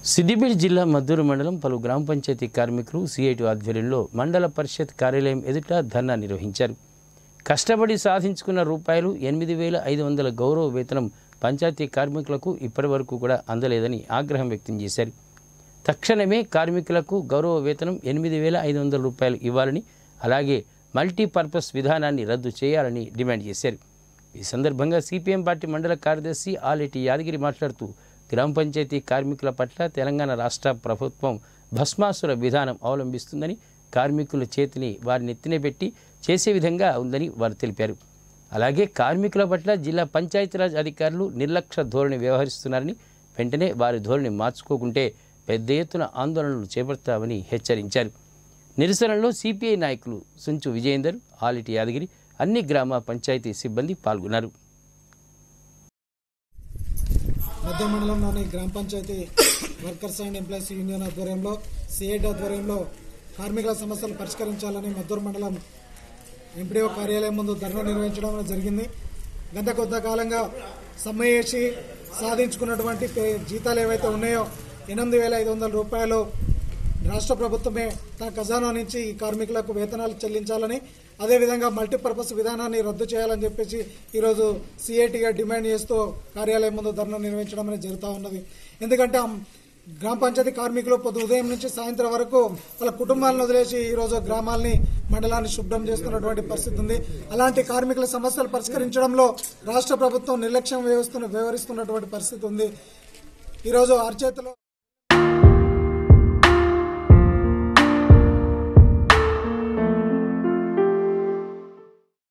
సిద్దిపేట జిల్లా మద్దూరు మండలం పలు గ్రామ పంచాయతీ కార్మికులు సిఐటి ఆధ్వర్యంలో మండల పరిషత్ కార్యాలయం ఎదుట ధర్నా నిర్వహించారు కష్టపడి సాధించుకున్న రూపాయలు ఎనిమిది వేల ఐదు వందల గౌరవ వేతనం పంచాయతీ కార్మికులకు ఇప్పటివరకు కూడా అందలేదని ఆగ్రహం వ్యక్తం చేశారు తక్షణమే కార్మికులకు గౌరవ వేతనం ఎనిమిది వేల ఐదు వందల రూపాయలు ఇవ్వాలని అలాగే మల్టీపర్పస్ విధానాన్ని రద్దు చేయాలని డిమాండ్ చేశారు ఈ సందర్భంగా సిపిఎం పార్టీ మండల కార్యదర్శి ఆలెటి యాదగిరి మాట్లాడుతూ గ్రామ పంచాయతీ కార్మికుల పట్ల తెలంగాణ రాష్ట్ర ప్రభుత్వం భస్మాసుర విధానం అవలంబిస్తుందని కార్మికుల చేతిని వారి నెత్తిన పెట్టి చేసే విధంగా ఉందని వారు తెలిపారు అలాగే కార్మికుల పట్ల జిల్లా పంచాయతీరాజ్ అధికారులు నిర్లక్ష్య ధోరణి వ్యవహరిస్తున్నారని వెంటనే వారి ధోరణి మార్చుకోకుంటే పెద్ద ఎత్తున ఆందోళనలు చేపడతామని హెచ్చరించారు నిరసనలో సిపిఐ నాయకులు సుంచు విజయేందర్ ఆలిటి యాదగిరి అన్ని గ్రామ పంచాయతీ సిబ్బంది పాల్గొన్నారు మధ్య మండలంలోని గ్రామ panchayat workers and employees union ఆధ్వర్యంలో సిఐటి ఆధ్వర్యంలో కార్మికుల సమస్యలు పరిష్కరించాలని మద్దూరు మండలం ఎంపీడీఓ కార్యాలయం ముందు ధర్నా నిర్వహించడం జరిగింది గత కొంతకాలంగా సమ్మె చేసి సాధించుకున్నటువంటి పే- జీతాలు ఏవైతే ఉన్నాయో ఎనిమిది వేల ఐదు వందల రూపాయలు రాష్ట్ర ప్రభుత్వమే తన ఖజానా నుంచి ఈ కార్మికులకు వేతనాలు చెల్లించాలని అదేవిధంగా మల్టీపర్పస్ విధానాన్ని రద్దు చేయాలని చెప్పేసి ఈరోజు సిఐటిగా డిమాండ్ చేస్తూ కార్యాలయం ముందు ధర్నా నిర్వహించడం అనేది జరుగుతూ ఉన్నది ఎందుకంటే ఆ గ్రామ పంచాయతీ కార్మికులు పొద్దు ఉదయం నుంచి సాయంత్రం వరకు వాళ్ళ కుటుంబాలను వదిలేసి ఈరోజు గ్రామాల్ని మండలాన్ని శుభ్రం చేస్తున్నటువంటి పరిస్థితి ఉంది అలాంటి కార్మికుల సమస్యలు పరిష్కరించడంలో రాష్ట్ర ప్రభుత్వం నిర్లక్ష్యం వ్యవస్థను వ్యవహరిస్తున్నటువంటి పరిస్థితి ఉంది ఈరోజు అరచేతిలో